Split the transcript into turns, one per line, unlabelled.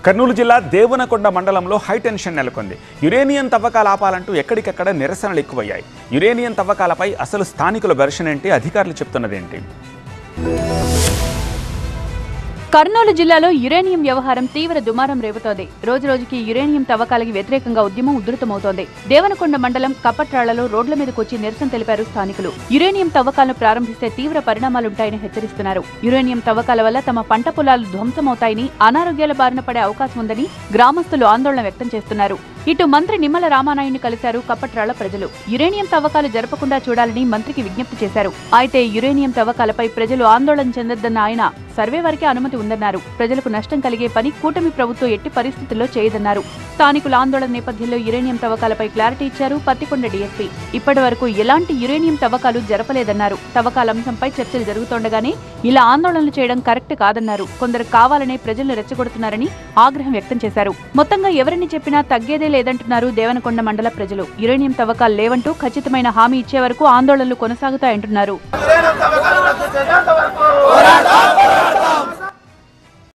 కర్నూలు జిల్లా దేవనకొండ మండలంలో హైటెన్షన్ నెలకొంది యురేనియం తవ్వకాలు ఆపాలంటూ ఎక్కడికెక్కడ నిరసనలు ఎక్కువయ్యాయి యురేనియం తవ్వకాలపై అసలు స్థానికుల వెర్షన్ ఏంటి అధికారులు చెప్తున్నదేంటి
కర్నూలు జిల్లాలో యురేనియం వ్యవహారం తీవ్ర దుమారం రేపుతోంది రోజు రోజుకి యురేనియం తవ్వకాలకి వ్యతిరేకంగా ఉద్యమం ఉధృతమవుతోంది దేవనకొండ మండలం కప్పట్రాళ్లలో రోడ్ల మీదకు వచ్చి నిరసన తెలిపారు స్థానికులు యురేనియం తవ్వకాలను ప్రారంభిస్తే తీవ్ర పరిణామాలుంటాయని హెచ్చరిస్తున్నారు యురేనియం తవ్వకాల వల్ల తమ పంట పొలాలు ధ్వంసమవుతాయని అనారోగ్యాల బారిన పడే అవకాశం ఉందని గ్రామస్తులు ఆందోళన వ్యక్తం చేస్తున్నారు ఇటు మంత్రి నిమ్మల రామానాయుడిని కలిశారు కప్పట్రాళ్ల ప్రజలు యురేనియం తవ్వకాలు జరపకుండా చూడాలని మంత్రికి విజ్ఞప్తి చేశారు అయితే యురేనియం తవ్వకాలపై ప్రజలు ఆందోళన చెందొద్దన్న ఆయన సర్వే వరకే అనుమతి ఉందన్నారు ప్రజలకు నష్టం కలిగే పని కూటమి ప్రభుత్వం ఎట్టి పరిస్థితుల్లో చేయదన్నారు స్థానికుల ఆందోళన నేపథ్యంలో యురేనియం తవ్వకాలపై క్లారిటీ ఇచ్చారు పత్తికొండ డీఎస్పీ ఇప్పటి వరకు ఎలాంటి యురేనియం తవ్వకాలు జరపలేదన్నారు తవ్వకాల అంశంపై చర్చలు జరుగుతుండగానే ఇలా ఆందోళనలు చేయడం కరెక్ట్ కాదన్నారు కొందరు కావాలనే ప్రజలను రెచ్చగొడుతున్నారని ఆగ్రహం వ్యక్తం చేశారు మొత్తంగా ఎవరిని చెప్పినా తగ్గేదే లేదంటున్నారు దేవనకొండ మండల ప్రజలు యురేనియం తవ్వకాలు లేవంటూ ఖచ్చితమైన హామీ ఇచ్చే వరకు ఆందోళనలు కొనసాగుతాయంటున్నారు
యురేనియం తవ్వకాలు రద్దు చేసేంత వరకు